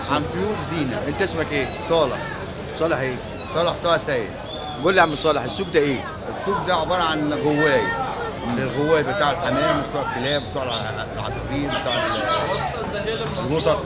اسمك عن طيور زينه انت اسمك ايه صالح صالح ايه صالح طه سيد قول لي يا عم صالح السوق ده ايه السوق ده عباره عن غواي الغواي بتاع الحمام بتوع الكلاب بتوع الع- العصافير بتوع ال- القطط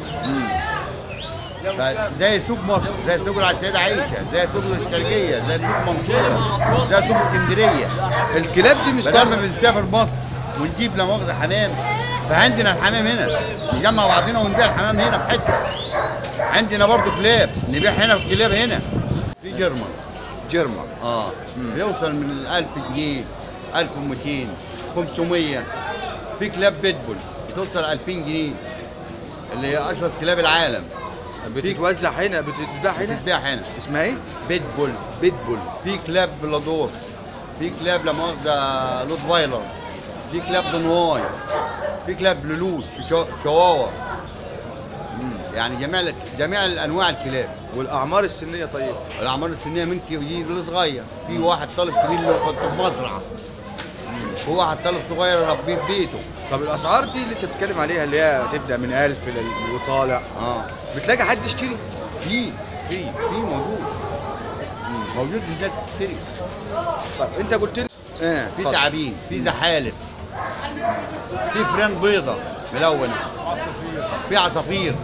زي سوق مصر زي سوق السيدة عائشة زي سوق الشرقية زي سوق منصورة زي سوق اسكندرية الكلاب دي مش بدل ما طالبه بنسافر مصر ونجيب لا مؤاخذة حمام فعندنا الحمام هنا نجمع بعضنا ونبيع الحمام هنا في حتة عندنا برضو كلاب نبيع هنا الكلاب هنا في جرمن جرمة اه بيوصل من 1000 جنيه 1200 500 في كلاب بيتبول بتوصل 2000 جنيه اللي هي اشرس كلاب العالم بتتوزع هنا بتتباع هنا بتتباع هنا اسمها ايه بيتبول بيتبول في كلاب بلادور في كلاب لا مؤاخذه لوت فايلر في كلاب دنواي في كلاب لولوس في شو- شواوا مم. يعني جميع ال- جميع الانواع الكلاب والاعمار السنيه طيب الاعمار السنيه من كبير لصغير في واحد طالب كبير اللي كنت في مزرعه في واحد طالب صغير يربيه في بيته طب الاسعار دي اللي انت بتتكلم عليها اللي هي تبدا من 1000 لل- وطالع اه بتلاقي حد يشتري في في في موجود موجود بالناس تشتري طب انت قلت لي اه في اتفضل. تعابين في زحالف في فران بيضة ملونة في عصافير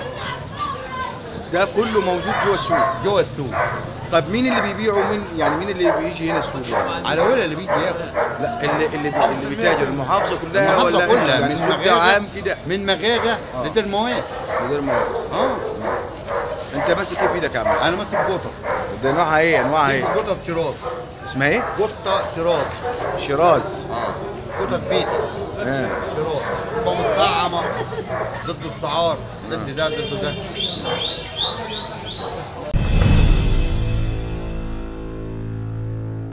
ده كله موجود جوه السوق جوه السوق طب مين اللي بيبيعه مين يعني مين اللي بيجي هنا السوق يعني على ولا اللي بيجي ياخد لا اللي اللي, اللي بيتاجر المحافظه كلها المحافظة ولا كلها يعني من السوق ده مغاغة عام كده من مغاغة آه. لتل مواس غير مؤاخذة. اه انت ماسك ايه في ايدك يا عم انا ماسك قطط ده نوعها ايه انواعها في ايه قطط شراس اسمها ايه قطة شراس شيراز اه قطط بيت اه شراس مطعمة ضد السعار ضد ده ضد ده